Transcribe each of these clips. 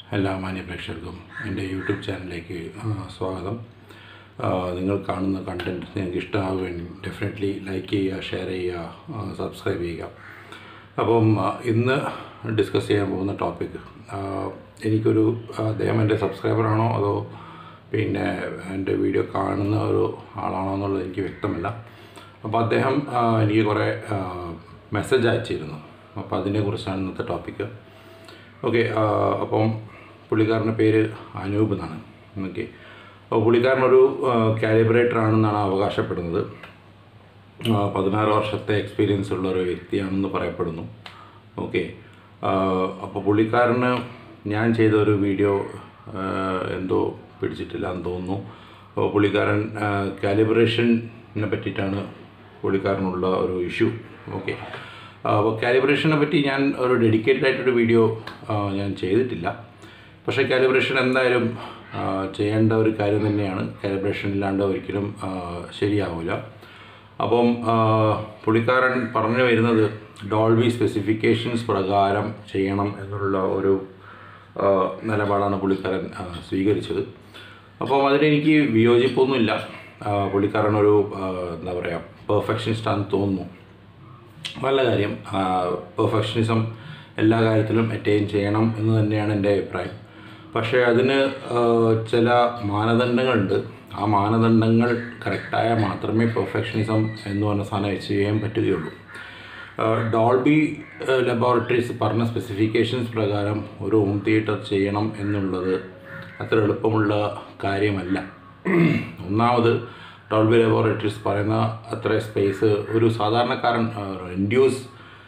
എല്ലാ മാന്യ പ്രേക്ഷകർക്കും എൻ്റെ യൂട്യൂബ് ചാനലിലേക്ക് ആ, സ്വാഗതം ആ, നിങ്ങൾ കാണുന്ന കണ്ടൻറ്റ് നിങ്ങൾക്ക് ഇഷ്ടമാവുകയും ഡെഫിനറ്റ്ലി ലൈക്ക് ചെയ്യുക ഷെയർ ചെയ്യുക സബ്സ്ക്രൈബ് ചെയ്യുക അപ്പം ആ, ഇന്ന് ഡിസ്കസ് ചെയ്യാൻ പോകുന്ന ടോപ്പിക് എനിക്കൊരു ആ, അദ്ദേഹം എൻ്റെ സബ്സ്ക്രൈബറാണോ അതോ പിന്നെ എൻ്റെ വീഡിയോ കാണുന്ന ഒരു ആളാണോ എന്നുള്ളത് എനിക്ക് വ്യക്തമല്ല അപ്പോൾ അദ്ദേഹം ആ, എനിക്ക് കുറേ മെസ്സേജ് അയച്ചിരുന്നു അപ്പോൾ അതിനെക്കുറിച്ചാണ് ഇന്നത്തെ ടോപ്പിക്ക് ഓക്കെ അപ്പം പുള്ളിക്കാരൻ്റെ പേര് അനൂപ് എന്നാണ് ഓക്കെ അപ്പോൾ പുള്ളിക്കാരനൊരു കാലിബ്രേറ്റർ ആണെന്നാണ് അവകാശപ്പെടുന്നത് ആ, പതിനാറ് വർഷത്തെ എക്സ്പീരിയൻസ് ഉള്ള ഒരു വ്യക്തിയാണെന്ന് പറയപ്പെടുന്നു ഓക്കെ അപ്പോൾ പുള്ളിക്കാരന് ഞാൻ ചെയ്ത ഒരു വീഡിയോ ആ, എന്തോ പിടിച്ചിട്ടില്ല എന്ന് തോന്നുന്നു അപ്പോൾ പുള്ളിക്കാരൻ കാലിബ്രേഷനെ പറ്റിയിട്ടാണ് പുള്ളിക്കാരനുള്ള ഒരു ഇഷ്യൂ ഓക്കെ അപ്പോൾ കാലിബ്രേഷനെ പറ്റി ഞാൻ ഒരു ഡെഡിക്കേറ്റഡ് ആയിട്ടൊരു വീഡിയോ ഞാൻ ചെയ്തിട്ടില്ല പക്ഷേ കാലിബ്രേഷൻ എന്തായാലും ആ, ചെയ്യേണ്ട ഒരു കാര്യം തന്നെയാണ് കാലിബ്രേഷൻ ഇല്ലാണ്ട് ഒരിക്കലും ആ, ശരിയാവില്ല അപ്പം ആ, പുള്ളിക്കാരൻ പറഞ്ഞു വരുന്നത് ഡോൾബി സ്പെസിഫിക്കേഷൻസ് പ്രകാരം ചെയ്യണം എന്നുള്ള ഒരു ആ, നിലപാടാണ് പുള്ളിക്കാരൻ ആ, സ്വീകരിച്ചത് അപ്പം അതിലെനിക്ക് വിയോജിപ്പൊന്നുമില്ല ആ, പുള്ളിക്കാരൻ ഒരു ആ, എന്താ പറയുക പെർഫെക്ഷനിസ്റ്റാണെന്ന് തോന്നുന്നു നല്ല കാര്യം പെർഫെക്ഷനിസം എല്ലാ കാര്യത്തിലും അറ്റൈൻ ചെയ്യണം എന്ന് തന്നെയാണ് എൻ്റെ അഭിപ്രായം പക്ഷേ അതിന് ആ, ചില മാനദണ്ഡങ്ങളുണ്ട് ആ മാനദണ്ഡങ്ങൾ കറക്റ്റായ മാത്രമേ പെർഫെക്ഷനിസം എന്ന് പറഞ്ഞ സാധനം അച്ചീവ് ചെയ്യാൻ പറ്റുകയുള്ളൂ ഡോൾബി ലബോറട്ടറീസ് പറഞ്ഞ സ്പെസിഫിക്കേഷൻസ് പ്രകാരം ഒരു ഹോം തിയേറ്റർ ചെയ്യണം എന്നുള്ളത് അത്ര എളുപ്പമുള്ള കാര്യമല്ല ഒന്നാമത് ഡോൾബി ലബോറട്ടറീസ് പറയുന്ന അത്ര സ്പേസ് ഒരു സാധാരണക്കാരൻ ഇൻഡ്യൂസ്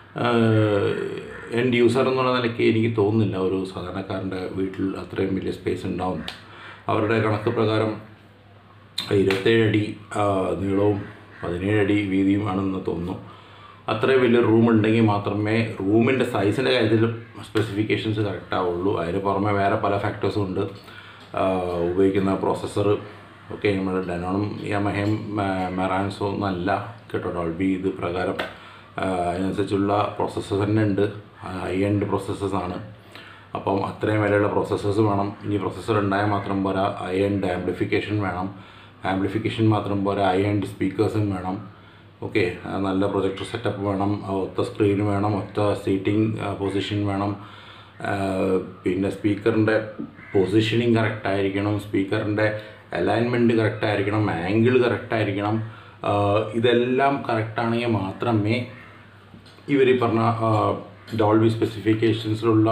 എൻഡ് യൂസർ എന്നുള്ള നിലയ്ക്ക് എനിക്ക് തോന്നുന്നില്ല ഒരു സാധാരണക്കാരൻ്റെ വീട്ടിൽ അത്രയും വലിയ സ്പേസ് ഉണ്ടാവും അവരുടെ കണക്ക് പ്രകാരം ഇരുപത്തേഴ് അടി ആ, നീളവും പതിനേഴ് അടി വീതിയുമാണെന്ന് തോന്നുന്നു അത്രയും വലിയ റൂം ഉണ്ടെങ്കിൽ മാത്രമേ റൂമിൻ്റെ സൈസിൻ്റെ കാര്യത്തിൽ സ്പെസിഫിക്കേഷൻസ് കറക്റ്റ് ആവുള്ളൂ അതിന് പുറമെ വേറെ പല ഫാക്ടേഴ്സും ഉണ്ട് ആ, ഉപയോഗിക്കുന്ന പ്രോസസ്സർ ഒക്കെ നമ്മുടെ ഡെനോണും യമഹയും മെറാൻസോ ഒന്നല്ല കേട്ടോ ഡോൾബി ഇത് പ്രകാരം ആ, അതിനനുസരിച്ചുള്ള പ്രോസസ്സർ തന്നെ ഉണ്ട് ഹൈ എൻഡ് പ്രോസസ്സേഴ്സാണ് അപ്പം അത്രയും വിലയുള്ള പ്രോസസ്സേഴ്സ് വേണം ഇനി പ്രോസസ്സർ ഉണ്ടായാൽ മാത്രം പോരാ ഹൈ എൻഡ് ആംപ്ലിഫിക്കേഷൻ വേണം ആംപ്ലിഫിക്കേഷൻ മാത്രം പോരാ ഹൈ എൻഡ് സ്പീക്കേഴ്സും വേണം ഓക്കെ നല്ല പ്രൊജക്ടർ സെറ്റപ്പ് വേണം ആ, ഒത്ത സ്ക്രീൻ വേണം ഒറ്റ സീറ്റിംഗ് പൊസിഷൻ വേണം ആ, പിന്നെ സ്പീക്കറിൻ്റെ പൊസിഷനിങ് കറക്റ്റ് ആയിരിക്കണം സ്പീക്കറിൻ്റെ അലൈൻമെൻറ്റ് കറക്റ്റ് ആയിരിക്കണം ആംഗിൾ കറക്റ്റ് ആയിരിക്കണം ആ, ഇതെല്ലാം കറക്റ്റ് ആണെങ്കിൽ മാത്രമേ ഇവർ ഈ പറഞ്ഞ ഡോൾബി സ്പെസിഫിക്കേഷൻസിലുള്ള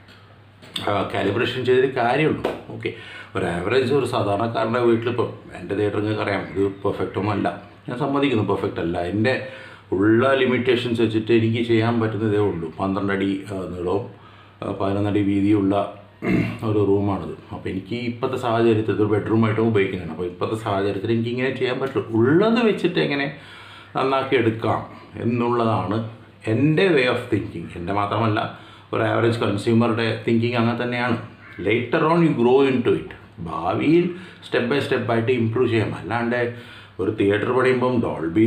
കാലിബ്രേഷൻ ചെയ്തൊരു കാര്യമുള്ളൂ ഓക്കെ ഒരു ആവറേജ് ഒരു സാധാരണക്കാരൻ്റെ വീട്ടിൽ ഇപ്പോൾ എൻ്റെ തിയേറ്ററിങ്ങൾക്ക് അറിയാം ഇത് പെർഫെക്റ്റ് ഒന്നും അല്ല ഞാൻ സമ്മതിക്കുന്നു പെർഫെക്റ്റ് അല്ല എൻ്റെ ഉള്ള ലിമിറ്റേഷൻസ് വെച്ചിട്ട് എനിക്ക് ചെയ്യാൻ പറ്റുന്നതേ ഉള്ളൂ പന്ത്രണ്ട് അടി ആ, നീളവും ആ, പതിനൊന്നടി വീതിയുള്ള ഒരു റൂമാണിത് അപ്പോൾ എനിക്ക് ഇപ്പോഴത്തെ സാഹചര്യത്തിൽ ഇതൊരു ബെഡ്റൂമായിട്ടും ഉപയോഗിക്കുന്നതാണ് അപ്പോൾ ഇപ്പോഴത്തെ സാഹചര്യത്തിൽ എനിക്ക് ഇങ്ങനെ ചെയ്യാൻ പറ്റുള്ളൂ ഉള്ളത് വെച്ചിട്ട് എങ്ങനെ നന്നാക്കി എടുക്കാം എന്നുള്ളതാണ് എൻ്റെ വേ ഓഫ് തിങ്കിങ് എൻ്റെ മാത്രമല്ല ഒരു ആവറേജ് കൺസ്യൂമറുടെ തിങ്കിങ് അങ്ങനെ തന്നെയാണ് later on you grow into it ഭാവിയിൽ സ്റ്റെപ്പ് ബൈ സ്റ്റെപ്പായിട്ട് ഇമ്പ്രൂവ് ചെയ്യാം അല്ലാണ്ട് ഒരു തിയേറ്റർ പണിയുമ്പം ഡോൾബി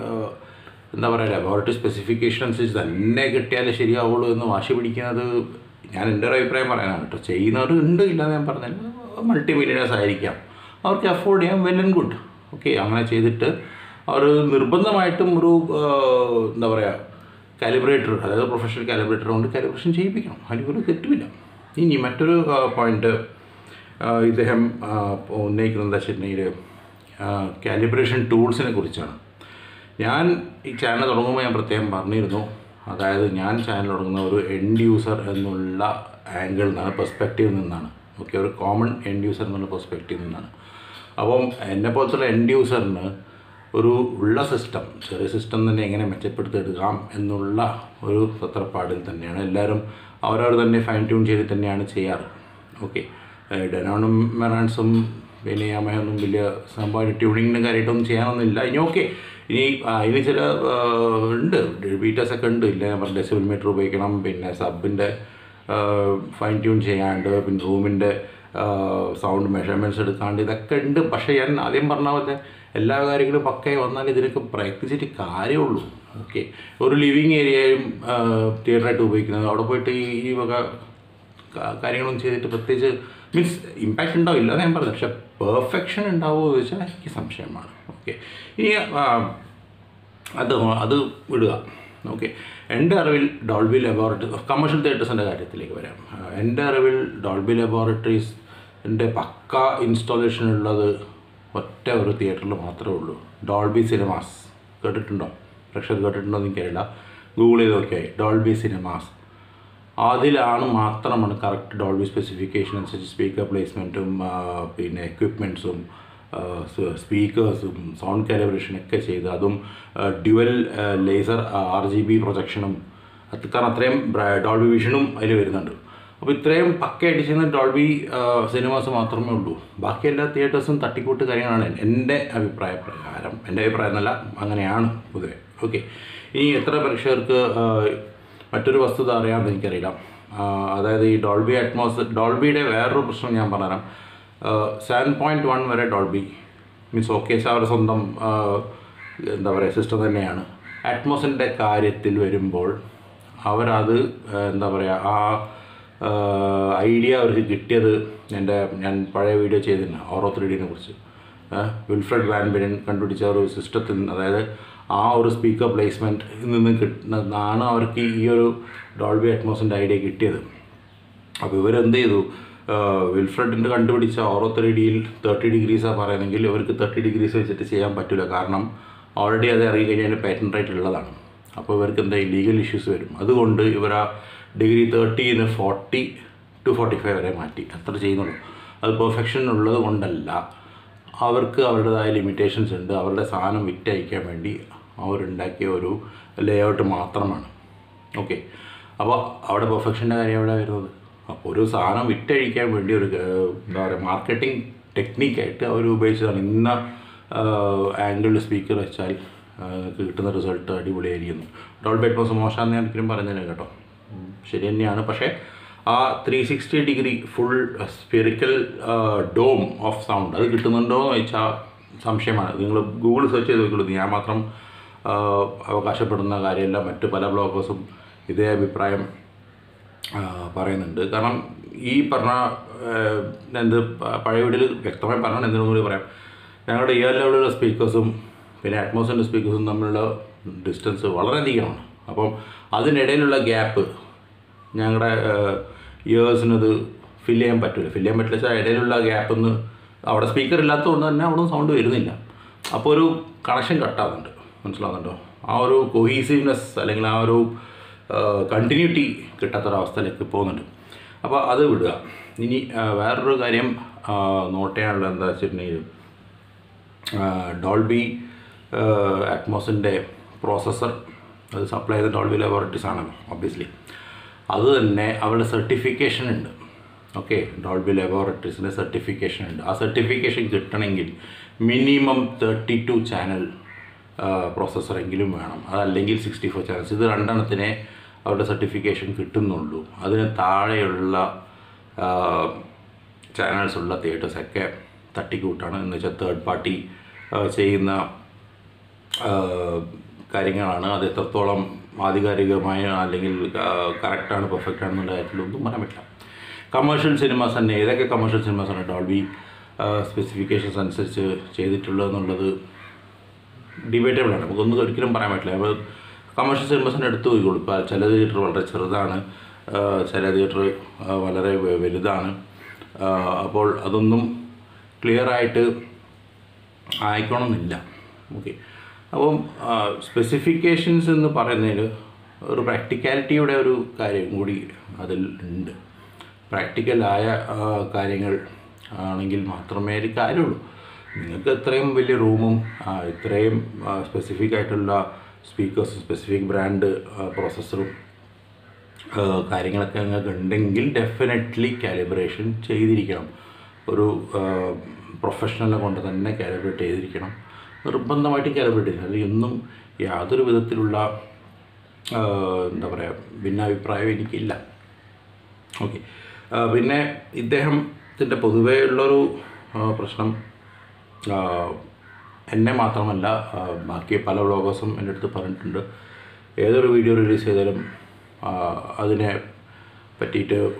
എന്താ പറയുക ലബോറട്ടറി സ്പെസിഫിക്കേഷൻ അനുസരിച്ച് തന്നെ കിട്ടിയാലേ ശരിയാവുള്ളൂ എന്ന് വാശി പിടിക്കുന്നത് ഞാൻ എൻ്റെ ഒരു അഭിപ്രായം പറയാനാണ് കേട്ടോ ചെയ്യുന്നവർ ഉണ്ട് ഇല്ലെന്ന് ഞാൻ പറഞ്ഞില്ല മൾട്ടി മില്യണേഴ്സ് ആയിരിക്കാം അവർക്ക് അഫോർഡ് ചെയ്യാം വെൽ ആൻഡ് ഗുഡ് ഓക്കെ അങ്ങനെ ചെയ്തിട്ട് അവർ നിർബന്ധമായിട്ടും ഒരു ആ, എന്താ പറയുക കാലിബ്രേറ്റർ അതായത് പ്രൊഫഷണൽ കാലിബ്രേറ്റർ കൊണ്ട് കാലിബ്രേഷൻ ചെയ്യിപ്പിക്കണം അതിലൊരു തെറ്റുമില്ല ഇനി മറ്റൊരു പോയിന്റ് ഇദ്ദേഹം ആ, ഉന്നയിക്കുന്നത് എന്താ വെച്ചിട്ടുണ്ടെങ്കിൽ കാലിബ്രേഷൻ ടൂൾസിനെ കുറിച്ചാണ് ഞാൻ ഈ ചാനൽ തുടങ്ങുമ്പോൾ ഞാൻ പ്രത്യേകം പറഞ്ഞിരുന്നു അതായത് ഞാൻ ചാനൽ തുടങ്ങുന്ന ഒരു എൻഡ് യൂസർ എന്നുള്ള ആംഗിൾ നിന്നാണ് പെർസ്പെക്റ്റീവ് നിന്നാണ് ഓക്കെ ഒരു കോമൺ എൻഡ് യൂസർ എന്നുള്ള പെർസ്പെക്റ്റീവ് നിന്നാണ് അപ്പം എന്നെ പോലത്തുള്ള എൻഡ് യൂസറിന് ഒരു ഉള്ള സിസ്റ്റം ചെറിയ സിസ്റ്റം തന്നെ എങ്ങനെ മെച്ചപ്പെടുത്തിയെടുക്കാം എന്നുള്ള ഒരു തത്രപ്പാടിൽ തന്നെയാണ് എല്ലാവരും അവരവർ തന്നെ ഫൈൻ ട്യൂൺ ചെയ്ത് തന്നെയാണ് ചെയ്യാറ് ഓക്കെ ഡെനോണും മെറാൻസും പിന്നെ യാമയൊന്നും വലിയ സംഭവം ട്യൂണിങ്ങിന് കാര്യമായിട്ടൊന്നും ചെയ്യാനൊന്നുമില്ല ഇനി ഓക്കെ ഇനി ആ, ഇനി ചില ആ, ഉണ്ട് ബീറ്റേഴ്സ് ഒക്കെ ഉണ്ട് ഇല്ല ഞാൻ പറഞ്ഞ ഡെസിബിൾ മീറ്റർ ഉപയോഗിക്കണം പിന്നെ സബിൻ്റെ ഫൈൻ ട്യൂൺ ചെയ്യാണ്ട് പിന്നെ റൂമിൻ്റെ സൗണ്ട് മെഷർമെൻറ്റ്സ് എടുക്കാണ്ട് ഇതൊക്കെ ഉണ്ട് പക്ഷേ ഞാൻ ആദ്യം പറഞ്ഞ പോലെ എല്ലാ കാര്യങ്ങളും പക്കയെ വന്നാൽ ഇതിനൊക്കെ പ്രയത്നിച്ചിട്ട് കാര്യമുള്ളൂ ഓക്കെ ഒരു ലിവിങ് ഏരിയയും തിയേറ്ററായിട്ട് ഉപയോഗിക്കുന്നത് അവിടെ പോയിട്ട് ഈ ഈ വക കാ- കാര്യങ്ങളും ചെയ്തിട്ട് പ്രത്യേകിച്ച് മീൻസ് ഇമ്പാക്റ്റ് ഉണ്ടാവില്ല എന്ന് ഞാൻ പറഞ്ഞു പക്ഷെ പെർഫെക്ഷൻ ഉണ്ടാവുമോ എന്ന് ചോദിച്ചാൽ എനിക്ക് സംശയമാണ് ഓക്കെ ഇനി ആ, അത് അത് വിടുക ഓക്കെ എൻ്റെ അറിവിൽ ഡോൾബി ലബോറട്ടറി കമേഴ്ഷ്യൽ തിയേറ്റേഴ്സിൻ്റെ കാര്യത്തിലേക്ക് വരാം ആ, എൻ്റെ അറിവിൽ ഡോൾബി ലബോറട്ടറീസിൻ്റെ പക്ക ഇൻസ്റ്റാളേഷൻ ഉള്ളത് ഒറ്റ ഒരു തിയേറ്ററിൽ മാത്രമേ ഉള്ളൂ ഡോൾബി സിനിമാസ് കേട്ടിട്ടുണ്ടോ പ്രേക്ഷകർ കേട്ടിട്ടുണ്ടോ എന്ന് എനിക്കറിയില്ല ഗൂഗിൾ ചെയ്ത് നോക്കിയായി ഡോൾബി സിനിമാസ് അതിലാണ് മാത്രമാണ് കറക്റ്റ് ഡോൾബി സ്പെസിഫിക്കേഷൻ അനുസരിച്ച് സ്പീക്കർ പ്ലേസ്മെൻറ്റും പിന്നെ എക്വിപ്മെൻറ്റ്സും സ്പീക്കേഴ്സും സൗണ്ട് കാലിബ്രേഷൻ ഒക്കെ ചെയ്ത് അതും dual laser R G B പ്രൊജക്ഷനും അത് കാരണം അത്രയും ഡോൾബി വിഷനും അതിൽ വരുന്നുണ്ട് അപ്പോൾ ഇത്രയും പക്കയായിട്ട് ചെയ്യുന്ന ഡോൾബി സിനിമാസ് മാത്രമേ ഉള്ളൂ ബാക്കി എല്ലാ തിയേറ്റേഴ്സും തട്ടിക്കൂട്ട് കാര്യങ്ങളാണ് എൻ്റെ അഭിപ്രായ പ്രകാരം എൻ്റെ അഭിപ്രായം എന്നല്ല അങ്ങനെയാണ് പൊതുവെ ഓക്കെ ഇനി എത്ര പ്രേക്ഷകർക്ക് ആ, മറ്റൊരു വസ്തുത അറിയാമെന്ന് എനിക്കറിയില്ല ആ, അതായത് ഈ ഡോൾബി അറ്റ്മോസ് ഡോൾബിയുടെ വേറൊരു പ്രശ്നം ഞാൻ പറഞ്ഞുതരാം സെവൻ പോയിൻറ്റ് വൺ വരെ ഡോൾബി മീൻസ് ഓക്കേസ് അവരുടെ സ്വന്തം ആ, എന്താ പറയുക സിസ്റ്റം തന്നെയാണ് അറ്റ്മോസിൻ്റെ കാര്യത്തിൽ വരുമ്പോൾ അവരത് ആ, എന്താ പറയുക ആ ഐഡിയ അവർക്ക് കിട്ടിയത് എൻ്റെ ഞാൻ പഴയ വീഡിയോ ചെയ്തിരുന്നു ഓറോ ത്രീ ഡിനെ കുറിച്ച് ഏഹ് വിൽഫ്രഡ് വാൻബിരൻ കണ്ടുപിടിച്ച ഒരു സിസ്റ്റത്തിൽ നിന്ന് അതായത് ആ ഒരു സ്പീക്കർ പ്ലേസ്മെൻറ്റിൽ നിന്ന് കിട്ടുന്നതാണ് അവർക്ക് ഈ ഒരു ഡോൾബി അറ്റ്മോസിൻ്റെ ഐഡിയ കിട്ടിയത് അപ്പോൾ ഇവരെന്ത് ചെയ്തു ആഹ് വിൽഫ്രഡിൻ്റെ കണ്ടുപിടിച്ച ഓറോ ത്രീ ഡിയിൽ തേർട്ടി ഡിഗ്രീസാണ് പറയുന്നെങ്കിൽ ഇവർക്ക് തേർട്ടി ഡിഗ്രീസ് വെച്ചിട്ട് ചെയ്യാൻ പറ്റില്ല കാരണം ഓൾറെഡി അത് ഇറങ്ങി കഴിഞ്ഞാൽ പാറ്റൻറ്റ് റൈറ്റ് ഉള്ളതാണ് അപ്പോൾ ഇവർക്ക് എന്താ ലീഗൽ ഇഷ്യൂസ് വരും അതുകൊണ്ട് ഇവർ ആ ഡിഗ്രി തേർട്ടിന്ന് ഫോർട്ടി ടു ഫോർട്ടി ഫൈവ് വരെ മാറ്റി അത്ര ചെയ്യുന്നുള്ളൂ അത് പെർഫെക്ഷൻ ഉള്ളത് കൊണ്ടല്ല അവർക്ക് അവരുടേതായ ലിമിറ്റേഷൻസ് ഉണ്ട് അവരുടെ സാധനം വിറ്റയക്കാൻ വേണ്ടി അവരുണ്ടാക്കിയ ഒരു ലേ ഔട്ട് മാത്രമാണ് ഓക്കെ അപ്പോൾ അവിടെ പെർഫെക്ഷൻ്റെ കാര്യം എവിടെ വരുന്നത് അപ്പോൾ ഒരു സാധനം വിറ്റഴിക്കാൻ വേണ്ടി ഒരു ഏഹ്, എന്താ പറയുക മാർക്കറ്റിംഗ് ടെക്നിക്കായിട്ട് അവർ ഉപയോഗിച്ചതാണ് ഇന്ന ആംഗിളിൽ സ്പീക്കർ വെച്ചാൽ ആഹ്, കിട്ടുന്ന റിസൾട്ട് അടിപൊളിയായിരിക്കുന്നു ഡോൾബി അറ്റ്മോസ് മോശമാണെന്ന് ഞാൻ ഒരിക്കലും പറഞ്ഞതിന് കേട്ടോ ഉം, ശരി തന്നെയാണ് പക്ഷേ ആ three sixty degree full spherical dome of sound അത് കിട്ടുന്നുണ്ടോ എന്ന് ചോദിച്ചാൽ സംശയമാണ് നിങ്ങൾ ഗൂഗിൾ സെർച്ച് ചെയ്ത് നോക്കുള്ളൂ ഞാൻ മാത്രം ആ, അവകാശപ്പെടുന്ന കാര്യമല്ല മറ്റ് പല ബ്ലോഗേഴ്സും ഇതേ അഭിപ്രായം ആ, പറയുന്നുണ്ട് കാരണം ഈ പറഞ്ഞ ആ, എന്ത് പ- പഴയ വീട്ടിൽ വ്യക്തമായി പറഞ്ഞാൽ എന്തിനും കൂടി പറയാം ഞങ്ങളുടെ ഇയർ ലെവലുള്ള സ്പീക്കേഴ്സും പിന്നെ അറ്റ്മോസ്ഫിയറിൻ്റെ സ്പീക്കേഴ്സും തമ്മിലുള്ള ഡിസ്റ്റൻസ് വളരെയധികമാണ് അപ്പം അതിനിടയിലുള്ള ഗ്യാപ്പ് ഞങ്ങളുടെ ഇയേഴ്സിനത് ഫില്ല് ചെയ്യാൻ പറ്റില്ല ഫില്ല് ചെയ്യാൻ പറ്റില്ല വെച്ചാൽ ഇടയിലുള്ള ഗ്യാപ്പ് ഒന്ന് അവിടെ സ്പീക്കർ ഇല്ലാത്തതുകൊണ്ട് തന്നെ അവിടെ സൗണ്ട് വരുന്നില്ല അപ്പോൾ ഒരു കണക്ഷൻ കട്ടാകുന്നുണ്ട് മനസ്സിലാകുന്നുണ്ടോ ആ ഒരു കൊഹീസീവ്നെസ് അല്ലെങ്കിൽ ആ ഒരു കണ്ടിന്യൂറ്റി കിട്ടാത്തൊരവസ്ഥയിലേക്ക് പോകുന്നുണ്ട് അപ്പോൾ അത് വിടുക ഇനി ആ, വേറൊരു കാര്യം നോട്ട് ചെയ്യാനുള്ളത് എന്താ വെച്ചിട്ടുണ്ടെങ്കിൽ ഡോൾബി അറ്റ്മോസിൻ്റെ പ്രോസസ്സർ അത് സപ്ലൈ ചെയ്ത ഡോൾബി ലബോറട്ടറീസ് ആണല്ലോ ഒബ്വിയസ്ലി അത് തന്നെ അവരുടെ സർട്ടിഫിക്കേഷൻ ഉണ്ട് ഓക്കെ ഡോൾബി ലബോറട്ടറീസിൻ്റെ സർട്ടിഫിക്കേഷൻ ഉണ്ട് ആ സർട്ടിഫിക്കേഷൻ കിട്ടണമെങ്കിൽ മിനിമം തേർട്ടി ടു ചാനൽ പ്രോസസ്സറെങ്കിലും വേണം അതല്ലെങ്കിൽ സിക്സ്റ്റി ഫോർ ചാനൽസ് ഇത് രണ്ടെണ്ണത്തിനെ അവരുടെ സർട്ടിഫിക്കേഷൻ കിട്ടുന്നുള്ളൂ അതിന് താഴെയുള്ള ചാനൽസ് ഉള്ള തിയേറ്റേഴ്സൊക്കെ തട്ടിക്കൂട്ടാണ് എന്ന് വെച്ചാൽ തേർഡ് പാർട്ടി ചെയ്യുന്ന ആ, കാര്യങ്ങളാണ് അത് എത്രത്തോളം ആധികാരികമായ അല്ലെങ്കിൽ കറക്റ്റാണ് പെർഫെക്റ്റ് ആണെന്നുള്ള കാര്യത്തിലൊന്നും പറയാൻ പറ്റില്ല കമേഴ്ഷ്യൽ സിനിമാസ് തന്നെ ഏതൊക്കെ കമേഴ്ഷ്യൽ സിനിമാസാണ് ഡോൾബി സ്പെസിഫിക്കേഷൻസ് അനുസരിച്ച് ചെയ്തിട്ടുള്ളതെന്നുള്ളത് ഡിബേറ്റബിൾ ആണ് നമുക്കൊന്നും ഒരിക്കലും പറയാൻ പറ്റില്ല അപ്പോൾ കമേഴ്ഷ്യൽ സിനിമസിൻ്റെ അടുത്ത് പോയിക്കോളൂ ഇപ്പോൾ ചില തിയേറ്റർ വളരെ ചെറുതാണ് ആ, ചില തിയേറ്റർ വളരെ വ- വലുതാണ് ആ, അപ്പോൾ അതൊന്നും ക്ലിയർ ആയിട്ട് ആയിക്കണമെന്നില്ല ഓക്കെ അപ്പം സ്പെസിഫിക്കേഷൻസ് എന്ന് പറയുന്നതിൽ ഒരു പ്രാക്ടിക്കാലിറ്റിയുടെ ഒരു കാര്യം കൂടി അതിൽ ഉണ്ട് പ്രാക്ടിക്കലായ കാര്യങ്ങൾ ആണെങ്കിൽ മാത്രമേ ഒരു കാര്യമുള്ളൂ നിങ്ങൾക്ക് ഇത്രയും വലിയ റൂമും ആ, ഇത്രയും സ്പെസിഫിക് ആയിട്ടുള്ള സ്പീക്കേഴ്സ് സ്പെസിഫിക് ബ്രാൻഡ് പ്രോസസ്സറും കാര്യങ്ങളൊക്കെ നിങ്ങൾക്ക് ഉണ്ടെങ്കിൽ ഡെഫിനറ്റ്ലി കാലിബ്രേഷൻ ചെയ്തിരിക്കണം ഒരു പ്രൊഫഷണലിനെ കൊണ്ട് തന്നെ കാലിബ്രേറ്റ് ചെയ്തിരിക്കണം നിർബന്ധമായിട്ട് കാലിബ്രേറ്റ് ചെയ്യണം അല്ലെങ്കിൽ ഒന്നും യാതൊരു വിധത്തിലുള്ള ആ, എന്താ പറയുക ഭിന്നാഭിപ്രായം എനിക്കില്ല ഓക്കെ പിന്നെ ഇദ്ദേഹത്തിൻ്റെ പൊതുവേ ഉള്ളൊരു ആ, പ്രശ്നം ആ, എന്നെ മാത്രമല്ല ആ, ബാക്കി പല വ്ളോഗേഴ്സും എൻ്റെ അടുത്ത് പറഞ്ഞിട്ടുണ്ട് ഏതൊരു വീഡിയോ റിലീസ് ചെയ്താലും ആ, അതിനെ പറ്റിയിട്ട്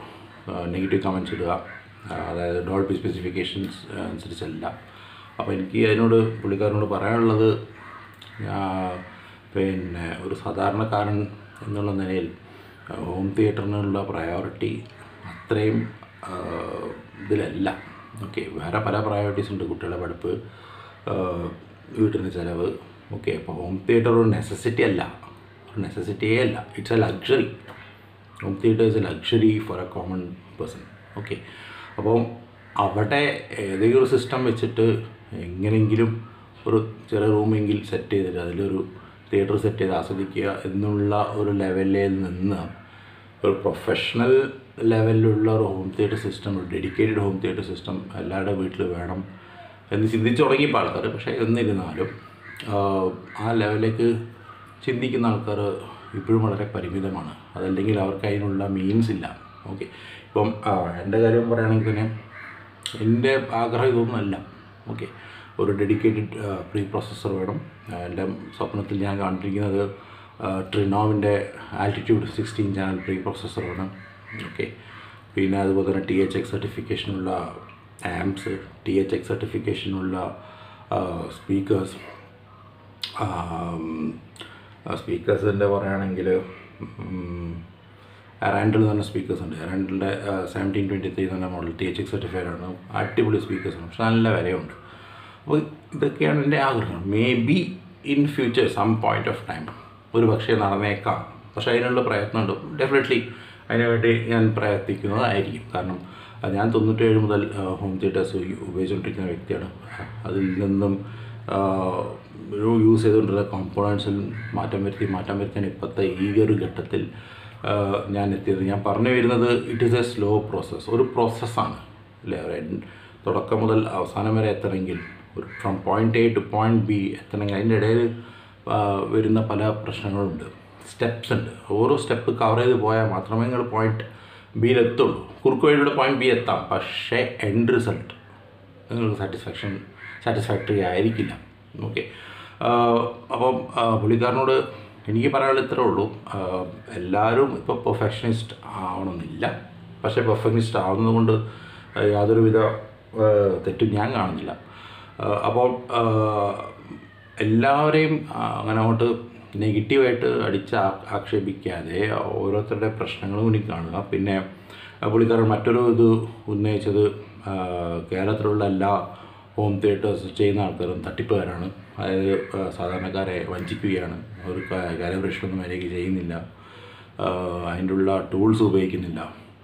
നെഗറ്റീവ് കമൻസ് ഇടുക ആ, അതായത് ഡോൾബി സ്പെസിഫിക്കേഷൻസ് അനുസരിച്ചല്ല അപ്പോൾ എനിക്ക് അതിനോട് പുള്ളിക്കാരനോട് പറയാനുള്ളത് ആ, പിന്നെ ഒരു സാധാരണക്കാരൻ എന്നുള്ള നിലയിൽ ഹോം തിയേറ്ററിനുള്ള പ്രയോറിറ്റി അത്രയും ആ, ഇതിലല്ല ഓക്കെ വേറെ പല പ്രയോറിറ്റീസ് ഉണ്ട് കുട്ടികളുടെ പഠിപ്പ് ആ, വീട്ടിന് ചിലവ് ഓക്കെ അപ്പോൾ ഹോം തിയേറ്റർ ഒരു നെസസിറ്റി അല്ല ഒരു നെസസിറ്റിയേ അല്ല it's a luxury home theatre is a luxury for a common person okay അപ്പോൾ അവിടെ ഏതെങ്കിലും ഒരു സിസ്റ്റം വെച്ചിട്ട് എങ്ങനെയെങ്കിലും ഒരു ചെറിയ റൂമെങ്കിൽ സെറ്റ് ചെയ്തിട്ട് അതിലൊരു തിയേറ്റർ സെറ്റ് ചെയ്ത് ആസ്വദിക്കുക എന്നുള്ള ഒരു ലെവലിൽ നിന്ന് ഒരു പ്രൊഫഷണൽ ലെവലിലുള്ള ഒരു ഹോം തിയേറ്റർ സിസ്റ്റം ഒരു ഡെഡിക്കേറ്റഡ് ഹോം തിയേറ്റർ സിസ്റ്റം എല്ലാവരുടെ വീട്ടിൽ വേണം എന്ന് ചിന്തിച്ച് തുടങ്ങിയപ്പോൾ ആൾക്കാർ പക്ഷേ എന്നിരുന്നാലും ആഹ്, ആ ലെവലിലേക്ക് ചിന്തിക്കുന്ന ആൾക്കാർ ഇപ്പോഴും വളരെ പരിമിതമാണ് അതല്ലെങ്കിൽ അവർക്ക് അതിനുള്ള മീൻസ് ഇല്ല ഓക്കെ ഇപ്പം ആഹ്, എൻ്റെ കാര്യം പറയുകയാണെങ്കിൽ തന്നെ എൻ്റെ ആഗ്രഹം ഇതൊന്നുമല്ല ഓക്കെ ഒരു ഡെഡിക്കേറ്റഡ് പ്രീ പ്രോസസ്സർ വേണം ആ, എൻ്റെ സ്വപ്നത്തിൽ ഞാൻ കണ്ടിരിക്കുന്നത് ട്രിനോവിൻ്റെ altitude sixteen channel pre processor വേണം ഓക്കെ പിന്നെ അതുപോലെ തന്നെ ടി എച്ച് എക്സ് സർട്ടിഫിക്കേഷനുള്ള ആംപ്സ് ടി എച്ച് എക്സ് സർട്ടിഫിക്കേഷനുള്ള സ്പീക്കേഴ്സ് സ്പീക്കേഴ്സിൻ്റെ പറയുകയാണെങ്കിൽ റാൻഡിൽ തന്നെ സ്പീക്കേഴ്സ് ഉണ്ട് റാൻഡിൻ്റെ സെവൻറ്റീൻ ട്വൻറ്റി ത്രീ തന്നെ model T H X certified ആണ് അടിപൊളി സ്പീക്കേഴ്സാണ് പക്ഷെ നല്ല വിലയുണ്ട് അപ്പോൾ ഇതൊക്കെയാണ് എൻ്റെ ആഗ്രഹം maybe in future some point of time ഒരു പക്ഷേ നടന്നേക്കാം പക്ഷേ അതിനുള്ള പ്രയത്നമുണ്ട് ഡെഫിനറ്റ്ലി അതിനുവേണ്ടി ഞാൻ പ്രയത്നിക്കുന്നതായിരിക്കും കാരണം അഹ് ഞാൻ തൊണ്ണൂറ്റേഴ് മുതൽ ഹോം തിയേറ്റേഴ്സ് ഉപയോഗിച്ചുകൊണ്ടിരിക്കുന്ന വ്യക്തിയാണ് അതിൽ നിന്നും ആഹ്, ഒരു യൂസ് ചെയ്തുകൊണ്ടുള്ള കോമ്പോണൻസിൽ മാറ്റം വരുത്തി മാറ്റം വരുത്താൻ ഇപ്പോഴത്തെ ഈ ഒരു ഘട്ടത്തിൽ ആഹ്, ഞാൻ എത്തിയത് ഞാൻ പറഞ്ഞു വരുന്നത് it is a slow process ഒരു പ്രോസസ്സാണ് അല്ലേ ഒരു end- തുടക്കം മുതൽ അവസാനം വരെ എത്തണമെങ്കിൽ ഒരു from point A to point B എത്തണമെങ്കിൽ അതിൻ്റെ ഇടയിൽ വരുന്ന പല പ്രശ്നങ്ങളുണ്ട് സ്റ്റെപ്സ് ഉണ്ട് ഓരോ സ്റ്റെപ്പ് കവർ ചെയ്ത് പോയാൽ മാത്രമേ നിങ്ങൾ പോയിന്റ് ബിയിൽ എത്തുള്ളൂ കുറുക്ക് വഴിയിലൂടെ പോയിന്റ് ബി എത്താം പക്ഷേ എൻഡ് റിസൾട്ട് നിങ്ങൾക്ക് സാറ്റിസ്ഫാക്ഷൻ സാറ്റിസ്ഫാക്ടറി ആയിരിക്കില്ല ഓക്കെ അപ്പം ആ, പുള്ളിക്കാരനോട് എനിക്ക് പറയാനുള്ള ഇത്രേ ഉള്ളൂ ആ, എല്ലാവരും ഇപ്പോൾ പെർഫെക്ഷനിസ്റ്റ് ആവണമെന്നില്ല പക്ഷേ പെർഫെക്ഷനിസ്റ്റ് ആവുന്നത് കൊണ്ട് യാതൊരുവിധ ആ, തെറ്റും ഞാൻ കാണുന്നില്ല ആ, അപ്പോൾ ആ, എല്ലാവരെയും ആ, അങ്ങനെ അങ്ങോട്ട് നെഗറ്റീവായിട്ട് അടിച്ച് ആ- ആക്ഷേപിക്കാതെ ഓരോരുത്തരുടെ പ്രശ്നങ്ങളും ഇനി കാണുക പിന്നെ ആ, പുള്ളിക്കാരൻ മറ്റൊരു ഇത് ഉന്നയിച്ചത് ആ, കേരളത്തിലുള്ള എല്ലാ ഹോം തിയേറ്റേഴ്സ് ചെയ്യുന്ന ആൾക്കാരും തട്ടിപ്പുകാരാണ് അതായത് ആ, സാധാരണക്കാരെ വഞ്ചിക്കുകയാണ് ഒരു കാലിബ്രേഷനൊന്നും മര്യാദയ്ക്ക് ചെയ്യുന്നില്ല ആ, അതിൻ്റെ ഉള്ള ടൂൾസ് ഉപയോഗിക്കുന്നില്ല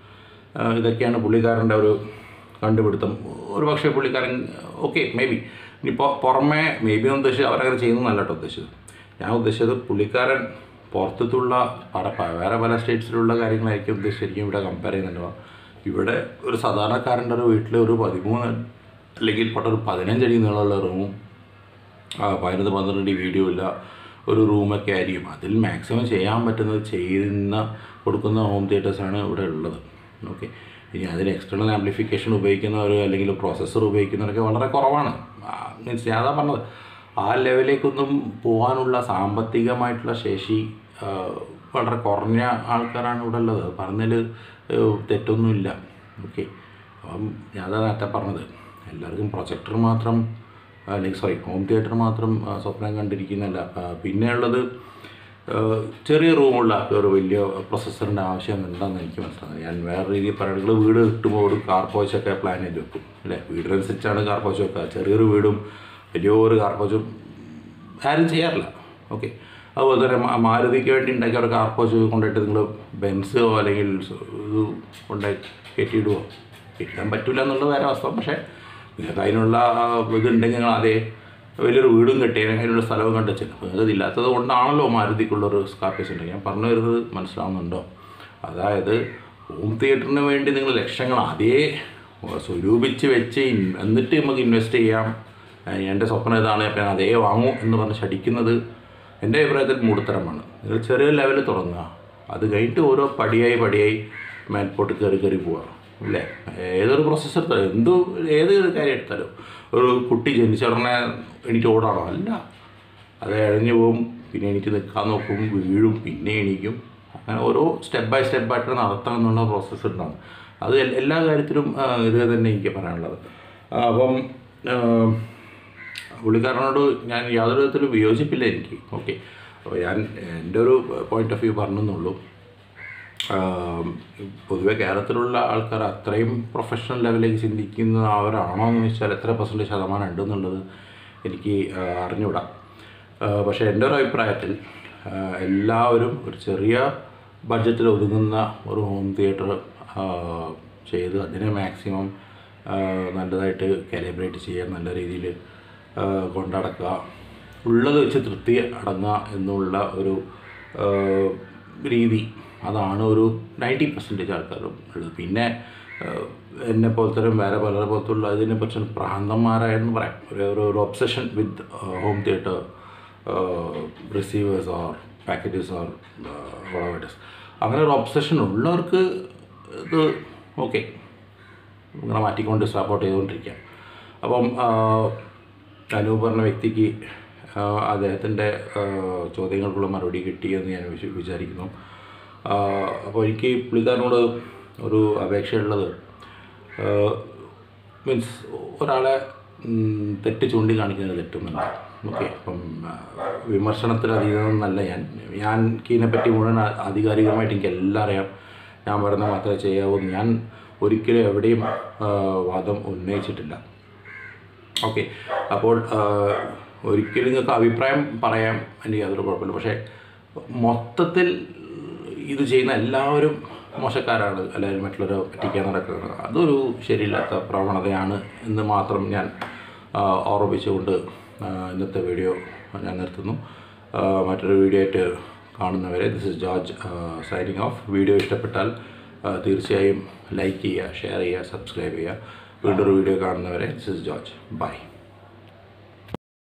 ആ, ഇതൊക്കെയാണ് പുള്ളിക്കാരൻ്റെ ഒരു കണ്ടുപിടുത്തം ഒരു പക്ഷേ പുള്ളിക്കാരൻ ഓക്കെ മേ ബി ഇനിയിപ്പോൾ പുറമേ മേ ബി ഉദ്ദേശിച്ചത് അവരങ്ങനെ ചെയ്യുന്നതല്ല കേട്ടോ ഉദ്ദേശിച്ചത് ഞാൻ ഉദ്ദേശിച്ചത് പുള്ളിക്കാരൻ പുറത്തുള്ള പല പ- വേറെ പല സ്റ്റേറ്റ്സിലുള്ള കാര്യങ്ങളായിരിക്കും ഉദ്ദേശിച്ചിരിക്കും ഇവിടെ കമ്പയർ ചെയ്യുന്നുണ്ടോ ഇവിടെ ഒരു സാധാരണക്കാരൻ്റെ ഒരു വീട്ടിൽ ഒരു പതിമൂന്ന് അല്ലെങ്കിൽ പൊട്ട ഒരു പതിനഞ്ചടി നീളമുള്ള റൂമും ആ, പതിനൊന്ന് പന്ത്രണ്ട് അടി വീഡിയോ ഇല്ല ഒരു റൂമൊക്കെ ആയിരിക്കും അതിൽ മാക്സിമം ചെയ്യാൻ പറ്റുന്നത് ചെയ്യുന്ന കൊടുക്കുന്ന ഹോം തിയേറ്റേഴ്സാണ് ഇവിടെ ഉള്ളത് ഓക്കെ ഇനി അതിന് എക്സ്റ്റേണൽ ആംപ്ലിഫിക്കേഷൻ ഉപയോഗിക്കുന്നവർ അല്ലെങ്കിൽ പ്രോസസ്സർ ഉപയോഗിക്കുന്നവരൊക്കെ വളരെ കുറവാണ് മീൻസ് ഞാൻ അതാ പറഞ്ഞത് ആ ലെവലിലേക്കൊന്നും പോകാനുള്ള സാമ്പത്തികമായിട്ടുള്ള ശേഷി ആ, വളരെ കുറഞ്ഞ ആൾക്കാരാണ് ഇവിടെ ഉള്ളത് പറഞ്ഞതിൽ തെറ്റൊന്നുമില്ല ഓക്കെ അപ്പം ഞാൻ അതാ നേരത്തെ പറഞ്ഞത് എല്ലാവർക്കും പ്രൊജക്ടർ മാത്രം അല്ലെങ്കിൽ സോറി ഹോം തിയേറ്റർ മാത്രം ആ, സ്വപ്നം കണ്ടിരിക്കുന്നല്ല ആ, പിന്നെയുള്ളത് ആ, ചെറിയ റൂമുള്ള ഒരു വലിയ പ്രൊസസ്സറിൻ്റെ ആവശ്യം എന്താണെന്ന് എനിക്ക് മനസ്സിലാകുന്നത് ഞാൻ വേറെ രീതിയിൽ പറയുന്നത് വീട് കിട്ടുമ്പോൾ ഒരു കാർ പോച്ചൊക്കെ പ്ലാൻ ചെയ്ത് വെക്കും അല്ലേ വീടിനനുസരിച്ചാണ് കാർ പോച്ച് വെക്കുക ചെറിയൊരു വീടും വലിയൊരു കാർ പോച്ചും ആരും ചെയ്യാറില്ല ഓക്കെ അതുപോലെ തന്നെ മാ- മാരുതിക്ക് വേണ്ടി ഉണ്ടാക്കിയ ഒരു കാർ പോച്ച് കൊണ്ടുപോയിട്ട് നിങ്ങൾ ബെൻസോ അല്ലെങ്കിൽ സ് ഇത് കൊണ്ടുപോയി കെട്ടിയിടുവോ കെട്ടിടാൻ പറ്റില്ല എന്നുള്ളത് വേറെ അവസ്ഥ പക്ഷേ നിങ്ങൾക്ക് അതിനുള്ള ഇതുണ്ടെങ്കിൽ നിങ്ങൾ അതേ വലിയൊരു വീടും കെട്ടി അതിനുള്ള സ്ഥലവും കണ്ടുവച്ചില്ല നിങ്ങൾക്ക് ഇല്ലാത്തത് കൊണ്ടാണല്ലോ മാരുതിക്കുള്ളൊരു സ്കാർപ്പേസ് ഉണ്ടെങ്കിൽ ഞാൻ പറഞ്ഞു വരുന്നത് മനസ്സിലാവുന്നുണ്ടോ അതായത് ഹോം തിയേറ്ററിന് വേണ്ടി നിങ്ങൾ ലക്ഷങ്ങൾ അതേ സ്വരൂപിച്ച് വെച്ച് ഇൻ- എന്നിട്ട് നമുക്ക് ഇൻവെസ്റ്റ് ചെയ്യാം ഏഹ് എൻ്റെ സ്വപ്നം ഇതാണ് അപ്പം ഞാൻ അതേ വാങ്ങൂ എന്ന് പറഞ്ഞ് ശടിക്കുന്നത് എൻ്റെ അഭിപ്രായത്തിൽ മൂടുത്തരമാണ് നിങ്ങൾ ചെറിയ ലെവലിൽ തുടങ്ങുക അത് കഴിഞ്ഞിട്ട് ഓരോ പടിയായി പടിയായി മേൽപോട്ട് കയറി കയറി പോവുക അല്ലേ ഏതൊരു പ്രോസസ്സ് എടുത്താലും എന്ത് ഏത് കാര്യം എടുത്താലും ഒരു കുട്ടി ജനിച്ച ഉടനെ എണീറ്റ് ഓടാണോ അല്ല അത് ഇഴഞ്ഞു പോകും പിന്നെ എനിക്ക് നിൽക്കാൻ നോക്കും വീഴും പിന്നെ എണീക്കും അങ്ങനെ ഓരോ സ്റ്റെപ്പ് ബൈ സ്റ്റെപ്പ് ആയിട്ട് നടത്തണം എന്നുള്ള പ്രോസസ്സ് ഉണ്ടാകും അത് എൽ- എല്ലാ കാര്യത്തിലും ആ, ഇത് തന്നെ എനിക്ക് പറയാനുള്ളത് ആ, അപ്പം ആ, പുള്ളിക്കാരനോട് ഞാൻ യാതൊരു വിധത്തിലും വിയോജിപ്പില്ല എനിക്ക് ഓക്കെ അപ്പോൾ ഞാൻ എൻ്റെ ഒരു പോയിന്റ് ഓഫ് വ്യൂ പറഞ്ഞെന്നുള്ളൂ ആം, പൊതുവെ കേരളത്തിലുള്ള ആൾക്കാർ അത്രയും പ്രൊഫഷണൽ ലെവലിലേക്ക് ചിന്തിക്കുന്നവരാണോ എന്ന് വെച്ചാൽ എത്ര പെർസെൻറ്റേജ് ശതമാനം ഉണ്ടെന്നുള്ളത് എനിക്ക് ആ, അറിഞ്ഞൂടാ ആ, പക്ഷേ എൻ്റെ ഒരു അഭിപ്രായത്തിൽ ആ, എല്ലാവരും ഒരു ചെറിയ ബഡ്ജറ്റിൽ ഒതുങ്ങുന്ന ഒരു ഹോം തിയേറ്റർ ചെയ്ത് അതിനെ മാക്സിമം നല്ലതായിട്ട് കാലിബ്രേറ്റ് ചെയ്യാൻ നല്ല രീതിയിൽ കൊണ്ടടക്കുക ഉള്ളത് വെച്ച് തൃപ്തി അടങ്ങുക എന്നുള്ള ഒരു ആ, രീതി അതാണ് ഒരു നയൻറ്റി പെർസെൻറ്റേജ് ആൾക്കാരും ഉള്ളത് പിന്നെ ആഹ്, എന്നെ പോലത്തെ വേറെ പലരെ പോലത്തുള്ള ഇതിനെ പറ്റി ഭ്രാന്തന്മാരായെന്ന് പറയാം ഒരു ഒരു ഒരു obsession with home theatre receivers or packages or വളവേറ്റസ് അങ്ങനെ ഒരു ഒബ്സഷൻ ഉള്ളവർക്ക് ഇത് ഓക്കെ ഇങ്ങനെ മാറ്റിക്കൊണ്ട് സപ്പോർട്ട് ചെയ്തുകൊണ്ടിരിക്കുക അപ്പം ആഹ്, അനൂപ് പറഞ്ഞ വ്യക്തിക്ക് ആഹ്, അദ്ദേഹത്തിൻ്റെ ആഹ്, ചോദ്യങ്ങൾക്കുള്ള മറുപടി കിട്ടിയെന്ന് ഞാൻ വിച- വിചാരിക്കുന്നു ആഹ്, അപ്പോൾ എനിക്ക് പുള്ളിക്കാരനോട് ഒരു അപേക്ഷയുള്ളത് മീൻസ് ഒരാളെ ഉം, തെറ്റ് ചൂണ്ടിക്കാണിക്കുന്നത് തെറ്റുന്നുണ്ട് ഓക്കെ അപ്പം ആഹ്, വിമർശനത്തിന് അതീതമെന്നല്ല ഞാൻ ഞാൻ ഇതിനെപ്പറ്റി മുഴുവൻ ആ- ആധികാരികമായിട്ട് എനിക്ക് എല്ലാം അറിയാം ഞാൻ പറയുന്ന മാത്രമേ ചെയ്യാവൂ എന്ന് ഞാൻ ഒരിക്കലും എവിടെയും ആഹ്, വാദം ഉന്നയിച്ചിട്ടില്ല ഓക്കെ അപ്പോൾ ആഹ്, ഒരിക്കലും നിങ്ങൾക്ക് അഭിപ്രായം പറയാം എനിക്ക് യാതൊരു കുഴപ്പമില്ല പക്ഷേ മൊത്തത്തിൽ ഇത് ചെയ്യുന്ന എല്ലാവരും മോശക്കാരാണ് അല്ലെങ്കിൽ മറ്റുള്ളവരെ പറ്റിക്കാൻ നടക്കുന്നത് അതൊരു ശരിയില്ലാത്ത പ്രവണതയാണ് എന്ന് മാത്രം ഞാൻ ആഹ്, ഓർമ്മിപ്പിച്ചുകൊണ്ട് ആഹ്, ഇന്നത്തെ വീഡിയോ ഞാൻ നിർത്തുന്നു ആഹ്, മറ്റൊരു വീഡിയോ ആയിട്ട് കാണുന്നവരെ this is George signing off video ഇഷ്ടപ്പെട്ടാൽ ആഹ്, തീർച്ചയായും ലൈക്ക് ചെയ്യുക ഷെയർ ചെയ്യുക സബ്സ്ക്രൈബ് ചെയ്യുക വീണ്ടും ഒരു വീഡിയോ കാണുന്നവരെ ദിസ് ഇസ് ജോർജ് ബൈ